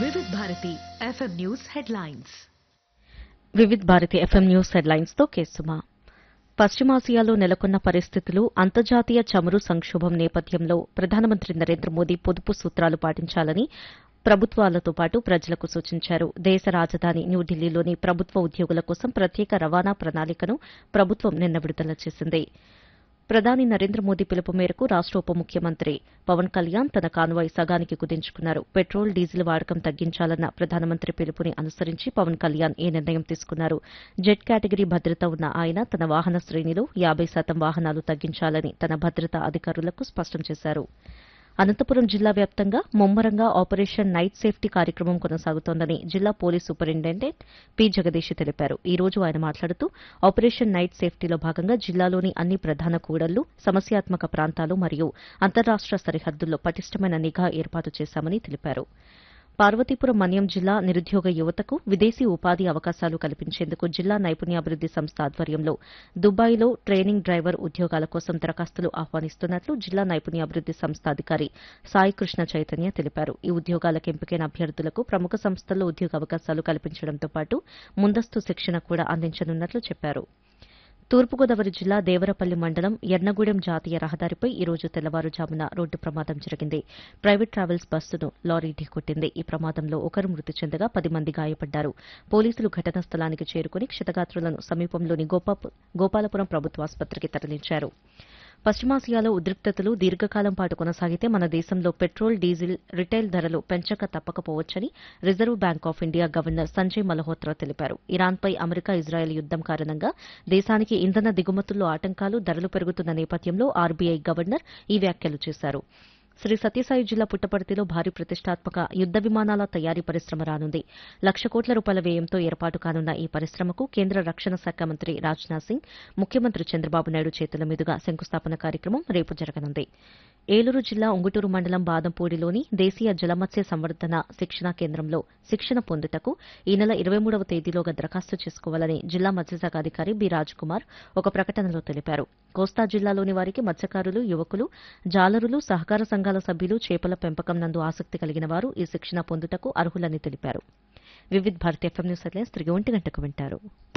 వివిధ Bharati FM news headlines Vividh Bharati FM news headlines తో కేసుమా పశ్చిమాసియాలో నెలకొన్న పరిస్థితులు అంతర్జాతీయ చమురు సంక్షోభం నేపథ్యంలో ప్రధానమంత్రి నరేంద్ర మోదీ పొదుపు సూత్రాలు పాటించాలని ప్రభుత్వాలతో పాటు ప్రజలకు సూచించారు దేశ రాజధాని న్యూఢిల్లీలోని ప్రభుత్వ ఉద్యోగుల కోసం ప్రత్యేక రవాణా ప్రణాళికను ప్రభుత్వం నిన్న విడుదల చేసింది ప్రధాని నరేంద్ర మోదీ పిలుపు మేరకు రాష్ట ఉప ముఖ్యమంత్రి పవన్ కళ్యాణ్ తన కాన్వాయ్ సగానికి కుదించుకున్నారు పెట్రోల్ డీజిల్ వాడకం తగ్గించాలన్న ప్రధానమంత్రి పిలుపుని అనుసరించి పవన్ కళ్యాణ్ ఈ నిర్ణయం తీసుకున్నారు జెట్ కేటగిరీ భద్రత ఉన్న ఆయన తన వాహన శ్రేణిలో యాబై శాతం వాహనాలు తగ్గించాలని తన భద్రతా అధికారులకు స్పష్టం చేశారు అనంతపురం జిల్లా వ్యాప్తంగా ముమ్మరంగా ఆపరేషన్ నైట్ సేఫ్టీ కార్యక్రమం కొనసాగుతోందని జిల్లా పోలీస్ సూపరింటెండెంట్ పి జగదీష్ తెలిపారు ఈ రోజు ఆయన మాట్లాడుతూ ఆపరేషన్ నైట్ సేఫ్టీలో భాగంగా జిల్లాలోని అన్ని ప్రధాన కూడళ్లు సమస్యాత్మక ప్రాంతాలు మరియు అంతర్రాష్ట సరిహద్దుల్లో పటిష్టమైన నిఘా ఏర్పాటు చేశామని తెలిపారు పార్వతీపురం మన్యం జిల్లా నిరుద్యోగ యువతకు విదేశీ ఉపాధి అవకాశాలు కల్పించేందుకు జిల్లా నైపుణ్యాభివృద్ది సంస్థ ఆధ్వర్యంలో దుబాయ్లో ట్రైనింగ్ డ్రైవర్ ఉద్యోగాల కోసం దరఖాస్తులు ఆహ్వానిస్తున్నట్లు జిల్లా నైపుణ్యాభివృద్ది సంస్థ అధికారి సాయి కృష్ణ చైతన్య తెలిపారు ఈ ఉద్యోగాలకు ఎంపికైన అభ్యర్థులకు ప్రముఖ సంస్థల్లో ఉద్యోగ అవకాశాలు కల్పించడంతో పాటు ముందస్తు శిక్షణ కూడా అందించనున్నట్లు చెప్పారు తూర్పుగోదావరి జిల్లా దేవరపల్లి మండలం ఎర్నగూడెం జాతీయ రహదారిపై ఈ రోజు తెల్లవారుజామున రోడ్డు ప్రమాదం జరిగింది ప్రైవేట్ ట్రావెల్స్ బస్సును లారీ ఢీకొట్టింది ఈ ప్రమాదంలో ఒకరు మృతి చెందగా పది మంది గాయపడ్డారు పోలీసులు ఘటనా స్థలానికి చేరుకుని క్షతగాత్రులను సమీపంలోని గోపా- గోపాలపురం ప్రభుత్వాసుపత్రికి తరలించారు పశ్చిమాసియాలో ఉద్రిక్తతలు దీర్ఘకాలం పాటు కొనసాగితే మన దేశంలో పెట్రోల్ డీజిల్ రిటైల్ ధరలు పెంచక తప్పకపోవచ్చని Reserve Bank of India governor Sanjay Malhotra తెలిపారు ఇరాన్పై అమెరికా ఇజ్రాయెల్ యుద్దం కారణంగా దేశానికి ఇంధన దిగుమతుల్లో ఆటంకాలు ధరలు పెరుగుతున్న నేపథ్యంలో ఆర్బీఐ గవర్నర్ ఈ వ్యాఖ్యలు చేశారు శ్రీ సత్యసాయి జిల్లా పుట్టపర్తిలో భారీ ప్రతిష్టాత్మక యుద్ద విమానాల తయారీ పరిశ్రమ రానుంది లక్ష కోట్ల రూపాయల వ్యయంతో ఏర్పాటు కానున్న ఈ పరిశ్రమకు కేంద్ర రక్షణ శాఖ మంత్రి రాజ్నాథ్ సింగ్ ముఖ్యమంత్రి చంద్రబాబు నాయుడు చేతుల మీదుగా శంకుస్థాపన కార్యక్రమం రేపు జరగనుంది ఏలూరు జిల్లా ఉంగుటూరు మండలం బాదంపూడిలోని దేశీయ జలమత్స్య సంవర్ధన శిక్షణా కేంద్రంలో శిక్షణ పొందుటకు ఈ నెల ఇరవై మూడవ తేదీలోగా దరఖాస్తు చేసుకోవాలని జిల్లా మత్స్యశాఖ అధికారి బి రాజ్కుమార్ ఒక ప్రకటనలో తెలిపారు కోస్తా జిల్లాలోని వారికి మత్స్యకారులు యువకులు జాలరులు సహకార సంఘాల సభ్యులు చేపల పెంపకం నందు ఆసక్తి కలిగిన వారు ఈ శిక్షణ పొందుటకు అర్హులని తెలిపారు Vividh Bharati FM news headlines తిరిగి ఒంటి గంటకు వింటారు